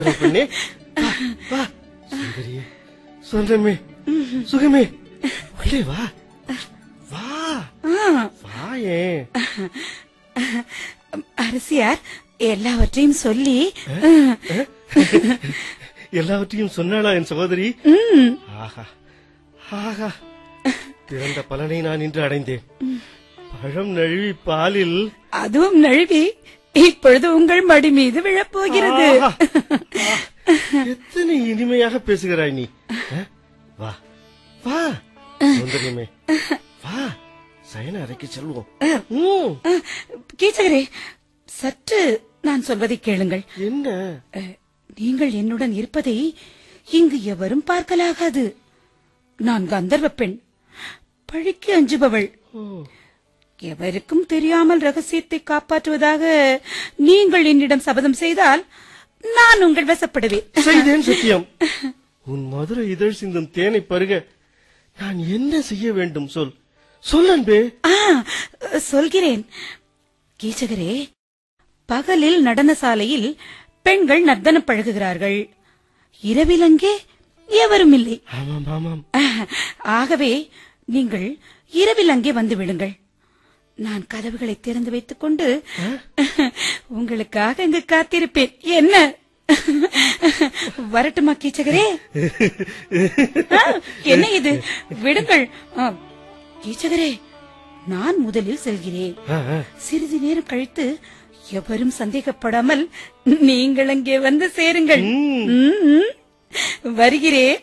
பெண்ணே வா, வா சுந்தரியே சொல்றமே சுகமே உள்ளே வா வா வாயே அரசியார் எல்லாவற்றையும் சொல்லி எல்லாவற்றையும் சொன்னாளா என் சகோதரி ஆஹா ஆஹா பிறந்த பலனை நான் இன்று அடைந்தேன் பழம் நழுவி பாலில் அதுவும் நழுவி இப்பொழுது உங்கள் மடி மீது விழப்போகிறது ஆஹா. ஆ, எத்தனை இனிமையாக பேசுகிறாய் நீ அஹ், வா வா சுந்தரியமே வா சயன அறைக்கு செல்வோம் ம், அஹ், கீச்சகரே சற்று நான் சொல்வதை கேளுங்கள் என்ன அஹ், நீங்கள் என்னுடன் இருப்பதை இங்கு எவரும் பார்க்கலாகாது நான் கந்தர்வ பெண் பழிக்கு அஞ்சுபவள் ஓ, எவருக்கும் தெரியாமல் ரகசியத்தை காப்பாற்றுவதாக நீங்கள் என்னிடம் சபதம் செய்தால் நான் உங்கள் வசப்படுவேன் செய்தேன் சத்தியம் உன் மதுரை இதழ் சிந்தும் தேனை பருக நான் என்ன செய்ய வேண்டும் சொல் சொல் அன்பே ஆ, சொல்கிறேன் கீச்சகரே பகலில் நடனசாலையில் பெண்கள் நர்த்தனம் பழகுகிறார்கள் இரவில் அங்கே எவரும் இல்லை ஆமாம் ஆமாம் ஆஹ், ஆகவே நீங்கள் இரவில் அங்கே வந்து விடுங்கள் நான் கதவுகளை திறந்து வைத்துக் கொண்டு உங்களுக்காக இங்கு காத்திருப்பேன் என்ன வரட்டுமா கீச்சகரே ஆ, என்ன இது விடுங்கள் ஆ, கீச்சகரே நான் முதலில் செல்கிறேன் ஆ, ஆ. சிறிது நேரம் கழித்து எவரும் சந்தேகப்படாமல் நீங்கள் அங்கே வந்து சேருங்கள் ம், வருகிறேன்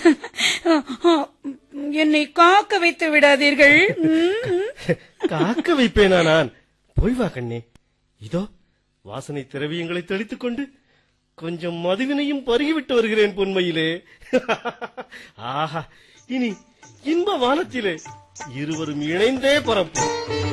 என்னை காக்க வைத்து விடாதீர்கள் ம். காக்க வைப்பேனா நான் போய் வா கண்ணே இதோ வாசனை திரவியங்களை தெளித்துக் கொண்டு கொஞ்சம் மதுவினையும் பருகிவிட்டு வருகிறேன் பொன்மையிலே ஆஹா இனி இன்ப வானத்திலே இருவரும் இணைந்தே பரப்போம்